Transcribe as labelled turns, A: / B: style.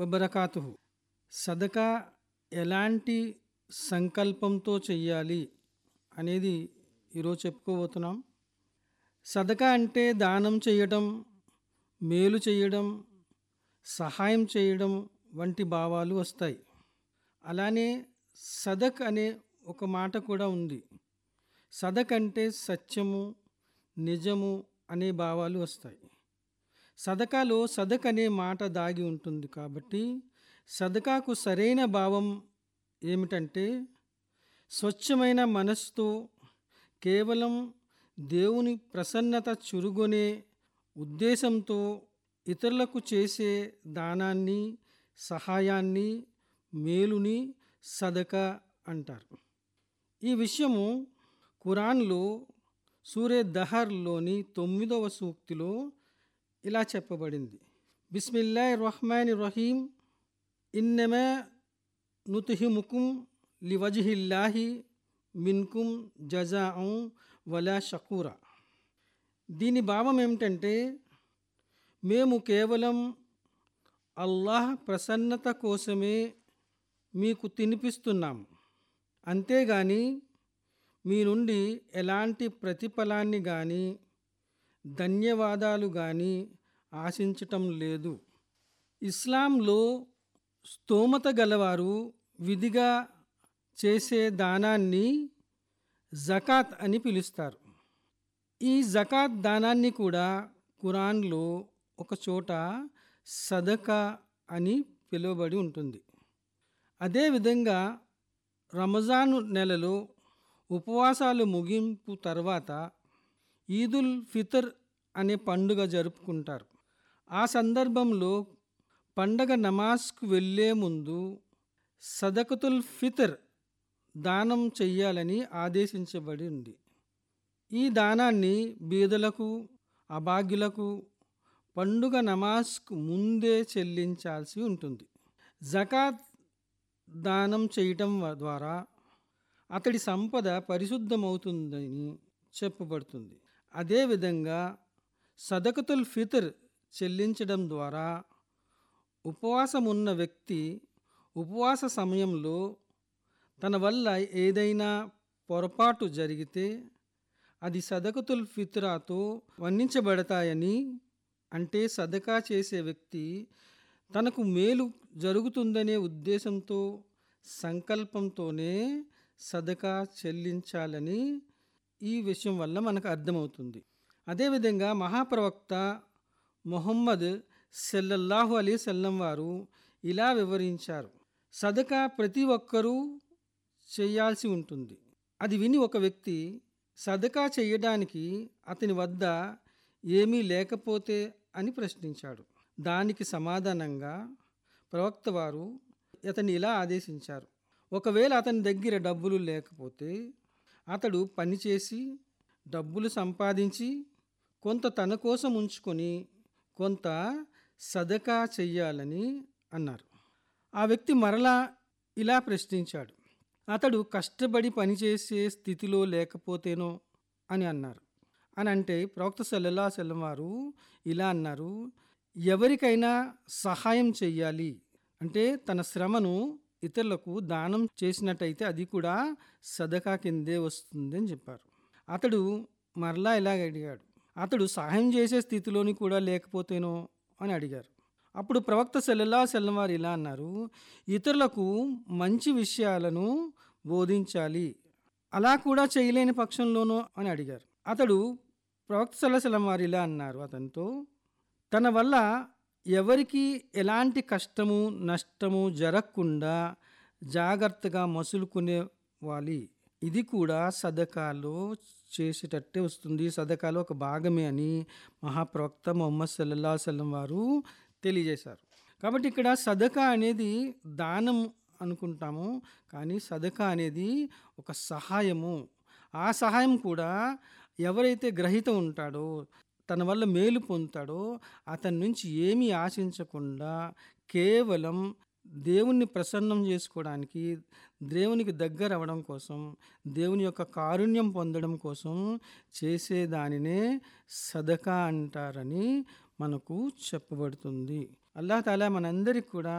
A: వబరకాతు సదకా ఎలాంటి సంకల్పంతో చెయ్యాలి అనేది ఈరోజు చెప్పుకోబోతున్నాం సదకా అంటే దానం చేయడం మేలు చేయడం సహాయం చేయడం వంటి భావాలు వస్తాయి అలానే సదక్ అనే ఒక మాట కూడా ఉంది సదక్ అంటే సత్యము నిజము అనే భావాలు వస్తాయి సదకాలో సదక్ అనే మాట దాగి ఉంటుంది కాబట్టి సదకాకు సరైన భావం ఏమిటంటే స్వచ్ఛమైన మనస్సుతో కేవలం దేవుని ప్రసన్నత చురుగొనే ఉద్దేశంతో ఇతరులకు చేసే దానాన్ని సహాయాన్ని మేలుని సదక అంటారు ఈ విషయము ఖురాన్లో సూర్య దహర్లోని తొమ్మిదవ సూక్తిలో ఇలా చెప్పబడింది బిస్మిల్లా రహమాన్ రహీం ఇన్నమే నుతుహిముకుం లివజ్హిల్లాహి మిన్కుం జజాం వలా షకూరా దీని భావం ఏమిటంటే మేము కేవలం అల్లాహ్ ప్రసన్నత కోసమే మీకు తినిపిస్తున్నాము అంతేగాని మీ నుండి ఎలాంటి ప్రతిఫలాన్ని కానీ ధన్యవాదాలు కానీ ఆశించటం లేదు ఇస్లాంలో స్తోమత గలవారు విధిగా చేసే దానాన్ని జకాత్ అని పిలుస్తారు ఈ జకాత్ దానాన్ని కూడా ఖురాన్లో ఒక చోట సదకా అని పిలువబడి ఉంటుంది అదేవిధంగా రంజాను నెలలో ఉపవాసాలు ముగింపు తర్వాత ఈదుల్ ఫితర్ అనే పండుగ జరుపుకుంటారు ఆ సందర్భంలో పండగ నమాజ్కు వెళ్ళే ముందు సదకతుల్ ఫితర్ దానం చెయ్యాలని ఆదేశించబడి ఉంది ఈ దానాన్ని బీదలకు అభాగ్యులకు పండుగ నమాజ్కు ముందే చెల్లించాల్సి ఉంటుంది జకాత్ దానం చేయటం ద్వారా అతడి సంపద పరిశుద్ధమవుతుందని చెప్పబడుతుంది అదేవిధంగా సదకతుల్ ఫితర్ చెల్లించడం ద్వారా ఉపవాసం ఉన్న వ్యక్తి ఉపవాస సమయంలో తన వల్ల ఏదైనా పొరపాటు జరిగితే అది సదకతుల్ ఫిత్రాతో వర్ణించబడతాయని అంటే సదకా చేసే వ్యక్తి తనకు మేలు జరుగుతుందనే ఉద్దేశంతో సంకల్పంతోనే సదకా చెల్లించాలని ఈ విషయం వల్ల మనకు అర్థమవుతుంది అదేవిధంగా మహాప్రవక్త మొహమ్మద్ సెల్లల్లాహు అలీ సల్లం వారు ఇలా వివరించారు సదకా ప్రతి ఒక్కరూ చేయాల్సి ఉంటుంది అది విని ఒక వ్యక్తి సదకా చేయడానికి అతని వద్ద ఏమీ లేకపోతే అని ప్రశ్నించాడు దానికి సమాధానంగా ప్రవక్త వారు అతన్ని ఇలా ఆదేశించారు ఒకవేళ అతని దగ్గర డబ్బులు లేకపోతే అతడు పనిచేసి డబ్బులు సంపాదించి కొంత తన కోసం ఉంచుకొని కొంత సదకా చెయ్యాలని అన్నారు ఆ వ్యక్తి మరలా ఇలా ప్రశ్నించాడు అతడు కష్టపడి పనిచేసే స్థితిలో లేకపోతేనో అని అన్నారు అని అంటే ప్రవక్త సల్లల్లా సెల్లం వారు ఇలా అన్నారు ఎవరికైనా సహాయం చెయ్యాలి అంటే తన శ్రమను ఇతరులకు దానం చేసినట్టయితే అది కూడా సదకా కిందే వస్తుంది అని చెప్పారు అతడు మరలా ఇలాగ అడిగాడు అతడు సహాయం చేసే స్థితిలోని కూడా లేకపోతేనో అని అడిగారు అప్పుడు ప్రవక్త సెల్లల్లా సెల్లం వారు ఇలా అన్నారు ఇతరులకు మంచి విషయాలను బోధించాలి అలా కూడా చేయలేని పక్షంలోనో అని అడిగారు అతడు ప్రవక్త సల్లసలం వారు ఇలా అన్నారు అతనితో తన వల్ల ఎవరికి ఎలాంటి కష్టము నష్టము జరగకుండా జాగ్రత్తగా మసులుకునే వాలి ఇది కూడా సదకాలో చేసేటట్టే వస్తుంది సదకాలో ఒక భాగమే అని మహాప్రవక్త మొహమ్మద్ సల్లల్లా సల్లం వారు తెలియజేశారు కాబట్టి ఇక్కడ సదకా అనేది దానం అనుకుంటాము కానీ సదకా అనేది ఒక సహాయము ఆ సహాయం కూడా ఎవరైతే గ్రహీత ఉంటాడో తన వల్ల మేలు పొందుతాడో అతని నుంచి ఏమీ ఆశించకుండా కేవలం దేవుణ్ణి ప్రసన్నం చేసుకోవడానికి దేవునికి దగ్గర అవ్వడం కోసం దేవుని యొక్క కారుణ్యం పొందడం కోసం చేసే దానినే సదకా అంటారని మనకు చెప్పబడుతుంది అల్లా తాలా మనందరికి కూడా